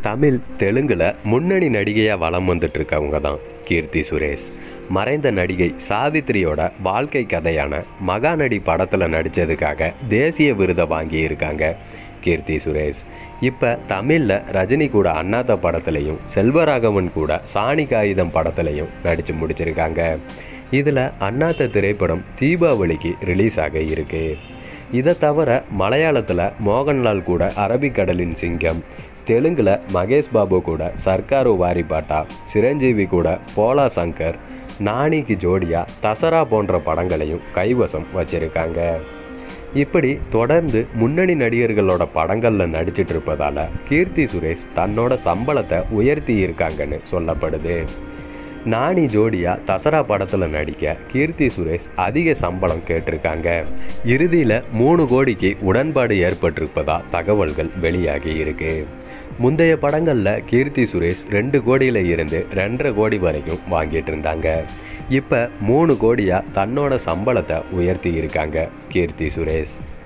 தமிழ் தெலுங்குல முன்னணி நடிகையாக வலம் வந்துட்டு இருக்கவங்க தான் கீர்த்தி சுரேஷ் மறைந்த நடிகை சாவித்ரியோட வாழ்க்கை கதையான மகாநடி படத்தில் நடித்ததுக்காக தேசிய விருதை வாங்கியிருக்காங்க கீர்த்தி சுரேஷ் இப்போ தமிழில் ரஜினி கூட அண்ணாத்த படத்துலையும் செல்வராகவன் கூட சாணி காகிதம் படத்துலையும் நடித்து முடிச்சிருக்காங்க இதில் அண்ணாத்த திரைப்படம் தீபாவளிக்கு ரிலீஸ் ஆக இருக்கு இதை தவிர மலையாளத்தில் மோகன்லால் கூட அரபிக்கடலின் சிங்கம் தெலுங்கில் மகேஷ் பாபு கூட சர்க்காரு வாரிபாட்டா சிரஞ்சீவி கூட போலா சங்கர் நானிக்கு ஜோடியா தசரா போன்ற படங்களையும் கைவசம் வச்சிருக்காங்க இப்படி தொடர்ந்து முன்னணி நடிகர்களோட படங்களில் நடிச்சிட்டு இருப்பதால கீர்த்தி சுரேஷ் தன்னோட சம்பளத்தை உயர்த்தி இருக்காங்கன்னு சொல்லப்படுது நானி ஜோடியா தசரா படத்தில் நடிக்க கீர்த்தி சுரேஷ் அதிக சம்பளம் கேட்டிருக்காங்க இறுதியில் மூணு கோடிக்கு உடன்பாடு ஏற்பட்டிருப்பதா தகவல்கள் வெளியாகி இருக்கு முந்தைய படங்களில் கீர்த்தி சுரேஷ் ரெண்டு கோடியில் இருந்து ரெண்டரை கோடி வரைக்கும் வாங்கிட்டு இருந்தாங்க இப்போ மூணு கோடியாக தன்னோட சம்பளத்தை உயர்த்தி இருக்காங்க கீர்த்தி சுரேஷ்